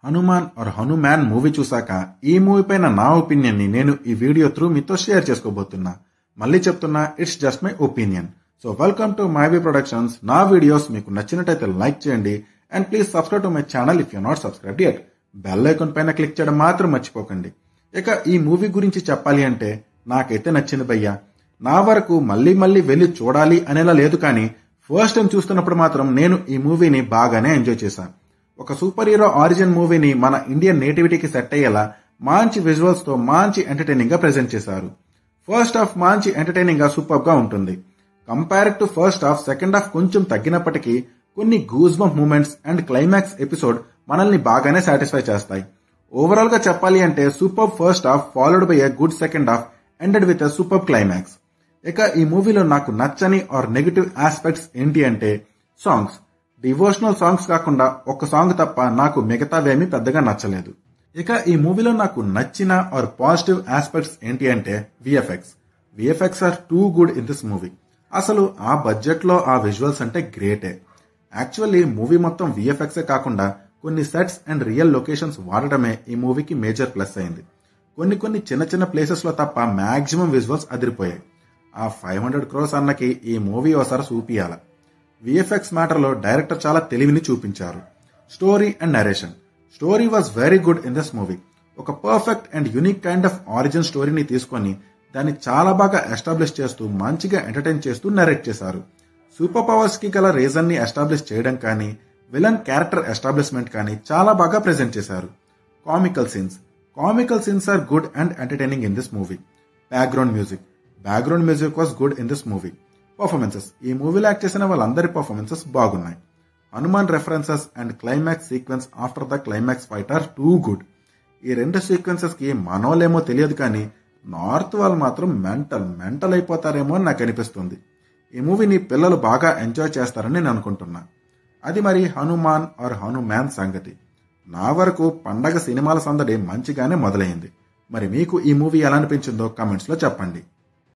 Hanuman are Hanuman movie చూశాక ఈ movie పైన నా ఒపీనియన్ ని నేను ఈ వీడియో త్రూ మీతో షేర్ చేసుకోబోతున్నా మళ్ళీ చెప్తున్నా it's just my opinion so welcome to MyV productions నా వీడియోస్ మీకు నచ్చినట్టయితే లైక్ చేయండి and please subscribe to my channel if you not subscribe yet bell icon పైన క్లిక్ చేయడం మాత్రం మర్చిపోకండి ఇక ఈ మూవీ గురించి చెప్పాలి అంటే నాకైతే నచ్చింది భయ్యా నా వరకు మళ్ళీ మళ్ళీ వెళ్ళి చూడాలి అనేలా లేదు కానీ ఫస్ట్ టైం చూస్తున్నప్పుడు మాత్రం నేను ఈ మూవీని బాగానే ఎంజాయ్ చేశాను ఒక సూపర్ హీరో ఆరిజిన్ మూవీని మన ఇండియన్ నేటివిటీకి సెట్ అయ్యేలా మంచి విజువల్స్ తో మంచి ఎంటర్టైనింగ్ గా ప్రెజెంట్ చేశారు ఫస్ట్ హాఫ్ మంచి ఎంటర్టైనింగ్ గా సూపర్ గా ఉంటుంది compare to first half second half కొంచెం తగ్గినప్పటికీ కొన్ని goose bump moments and climax episode మనల్ని బాగానే సాటిస్ఫై చేస్తాయి ఓవరాల్ గా చెప్పాలి అంటే super first half followed by a good second half ended with a super climax ఇక ఈ మూవీలో నాకు నచ్చని ఆర్ నెగటివ్ ఆస్పెక్ట్స్ ఏంటి అంటే సాంగ్స్ డివోషనల్ సాంగ్స్ కాకుండా ఒక సాంగ్ తప్ప నాకు మిగతావేమీ పెద్దగా నచ్చలేదు ఇక ఈ మూవీలో నాకు నచ్చిన ఆర్ పాజిటివ్ ఆస్పెక్ట్స్ ఏంటి అంటే VFX VFX are too good in this movie అసలు ఆ బడ్జెట్ లో ఆ విజువల్స్ అంటే గ్రేటే యాక్చువల్లీ మూవీ మొత్తం విఎఫ్ఎక్సే కాకుండా కొన్ని సెట్స్ అండ్ రియల్ లొకేషన్స్ వాడటమే ఈ మూవీకి మేజర్ ప్లస్ అయింది కొన్ని కొన్ని చిన్న చిన్న ప్లేసెస్ లో తప్ప మాక్సిమం విజువల్స్ అదిరిపోయాయి ఆ ఫైవ్ హండ్రెడ్ క్రోస్ అన్నకి ఈ మూవీ ఒకసారి చూపియాల విఎఫ్ఎక్స్ మ్యాటర్లో డైరెక్టర్ చాలా తెలివిని చూపించారు story and narration story was very good in this movie ఒక perfect and unique kind of origin స్టోరీని తీసుకొని దాన్ని చాలా బాగా ఎస్టాబ్లిష్ చేస్తూ మంచిగా ఎంటర్టైన్ చేస్తూ నరేట్ చేశారు సూపర్ పవర్స్ కి గల రీజన్ ని ఎస్టాబ్లిష్ చేయడం కానీ విలన్ క్యారెక్టర్ ఎస్టాబ్లిష్మెంట్ కానీ చాలా బాగా ప్రెజెంట్ చేశారు comical scenes comical scenes are good and entertaining in this movie background music background music was good in this movie performances ఈ మూవీలో యాక్ట్ చేసిన వాళ్ళందరి పర్ఫార్మెన్సెస్ బాగున్నాయి Hanuman references and climax sequence after the climax fight are too good ఈ రెండు sequences కి మనోలేమో తెలియదు కానీ నార్త్ వాళ్ళు మాత్రం మెంటల్ మెంటల్ అయిపోతారేమో అని నాకు అనిపిస్తుంది ఈ మూవీని పిల్లలు బాగా ఎంజాయ్ చేస్తారని నేను అనుకుంటున్నా అది మరి హనుమాన్ ఆర్ హనుమాన్ సంగతి నా వరకు పండగ సినిమాల సందడి మంచిగానే మొదలైంది మరి మీకు ఈ మూవీ ఎలా అనిపించిందో కామెంట్స్ లో చెప్పండి